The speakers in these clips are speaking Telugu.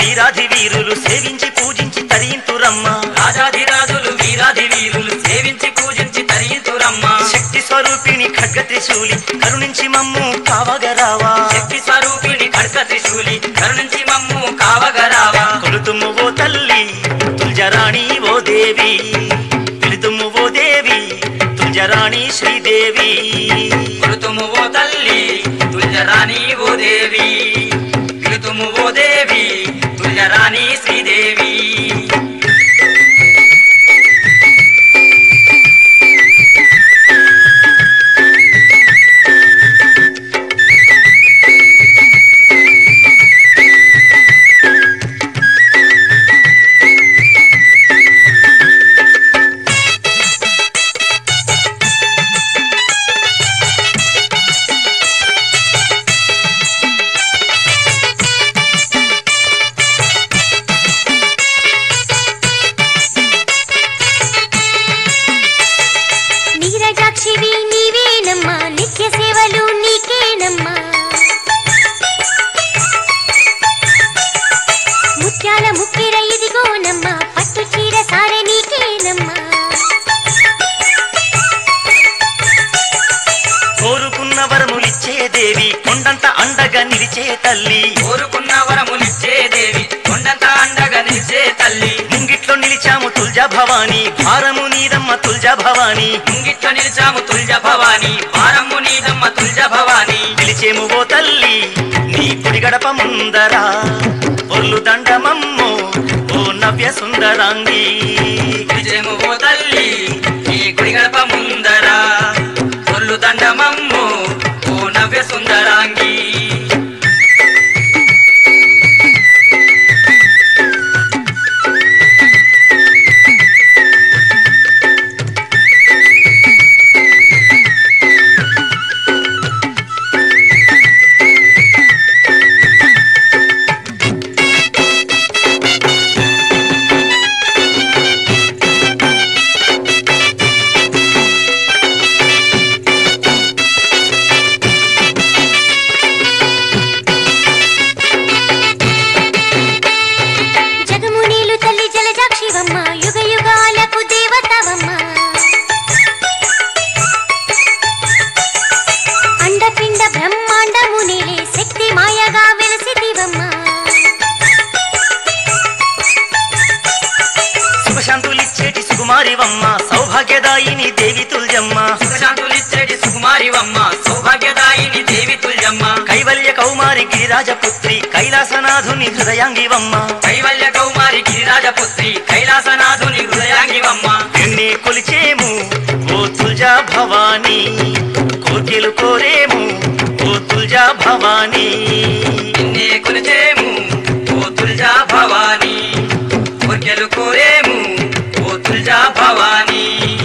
వీరాధి వీరులు సేవించి పూజించి తరింతురమ్మ రాజాధిరాజులు వీరాధి వీరులు సేవించి పూజించి తరింతురమ్మ శక్తి స్వరూపిణి ఖడ్గ త్రిశూలి కరుణించి మమ్ము కావగరావా శక్తి స్వరూపిణి కడక త్రిశూలి కరుణించి మమ్ము కావగరావా కొలుతుము ఓ తల్లి తుల్జరాణి ఓ దేవి పిలుతుము ఓ దేవి తుల్జరాణి శ్రీదేవి కొలుతుము ఓ తల్లి తుల్యరాణి ఓ దేవి పిలుతుము ఓ దేవి తుల్యరాణి శ్రీదేవి నీరజాక్షివి నీవేనమ్మా నిత్య సేవలు నీకేనమ్మా ముత్యాల ముక్కిర ఇదిగోనమ్మా పట్టు చీర సారె నీకేనమ్మా కోరుకున్న వరములిచ్చే దేవి కొండంత అండగా నిలిచే తల్లి కోరుకున్న వరములిచ్చే దేవి కొండంత అండగా నిలిచే తల్లి ముంగిట్లో నిలిచాము తుల్జా భవాని భారము నీదమ్మ తుల్జా భవాని ముంగిట్లో నిలిచాము తుల్జ భవాని వారమ్ము నీదమ్మ తుల్జ భవాని పిలిచేము ఓ తల్లి నీ కుడి గడప ముందరా ఒళ్ళు దండమమ్ము ఓ నవ్య సుందరాంగి విజయము ఓ తల్లి నీ కుడి గడప ముందర ఒళ్ళు దండమమ్ము ఓ నవ్య సుందరాంగి జగము నీలు తల్లి జలజాక్షివమ్మ యుగ యుగాలకు దేవతవమ్మ అండపిండ బ్రహ్మాండము నీలే శక్తి మాయగా వెలసిదివమ్మ సుఖశాంతులిచ్చేటి సుకుమారివమ్మ సౌభాగ్యదాయిని దేవి తుల్జమ్మ సుఖశాంతులిచ్చేటి సుకుమారివమ్మ సౌభాగ్యదాయిని దేవి తుల్యమ్మ కైవల్య కౌమారి గిరిరాజపుత్రి కైలాసనాథుని హృదయాంగివమ్మ కైవల్య కౌమారి గిరిరాజపుత్రి కైలాసనాథుని హృదయాంగివమ్మ నిన్నే కొలిచేము ఓ తుల్జా భవాని కోర్కెలు కోరేము ఓ తుల్జా భవాని నిన్నే కొలిచేము ఓ తుల్జా భవాని కోర్కెలు కోరేము ఓ తుల్జా భవాని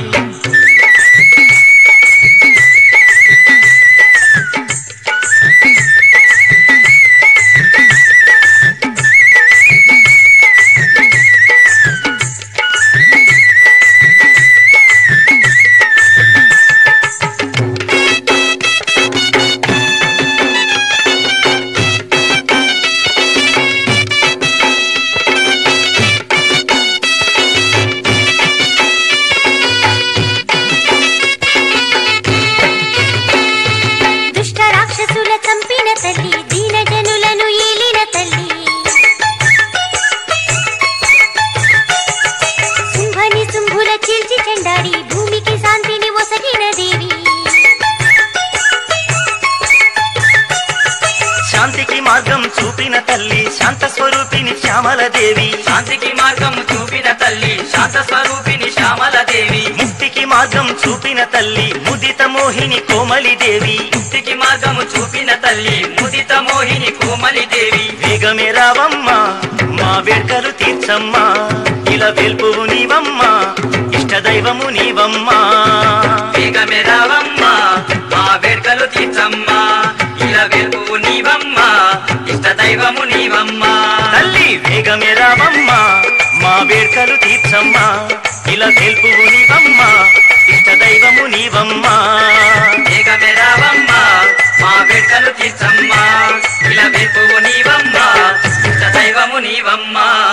దుష్ట రాక్షసుల చంపిన తల్లి దీన జనులను ఏలిన తల్లి సింహని శుంభుల చీల్చి చెండాడి భూమికి శాంతిని ఒసగిన దేవి శాంతికి మార్గం చూపిన తల్లి శాంత స్వరూపిణి శ్యామల దేవి శాంతికి మార్గం చూపిన తల్లి శాంత స్వరూపిణి శ్యామల దేవి ముక్తికి మార్గం చూపిన తల్లి ముదిత మోహిని కోమలి దేవి ముక్తికి మార్గము చూపిన తల్లి ముదిత మోహిని కోమలి దేవి వేగమే రావమ్మ మా వేడుకలు తీర్చమ్మ ఇలా వెల్పువు నీవమ్మ ఇష్ట దైవము నీవమ్మ వేగమే రావమ్మ మా వేడుకలు తీర్చమ్మ ఇలా వెలుపు నీవమ్మ ఇష్ట దైవము నీవమ్మ తల్లి వేగమే రావమ్మ మా వేడుకలు తీర్చమ్మ ఇలా వెల్పువు నీవమ్మ ఇష్ట దైవము నీవమ్మ వేగమే రావమ్మ మా వేడుకలు తీర్చమ్మ ఇలా వెలుపు నీవమ్మ ఇష్ట దైవము నీవమ్మ దేవమ్మ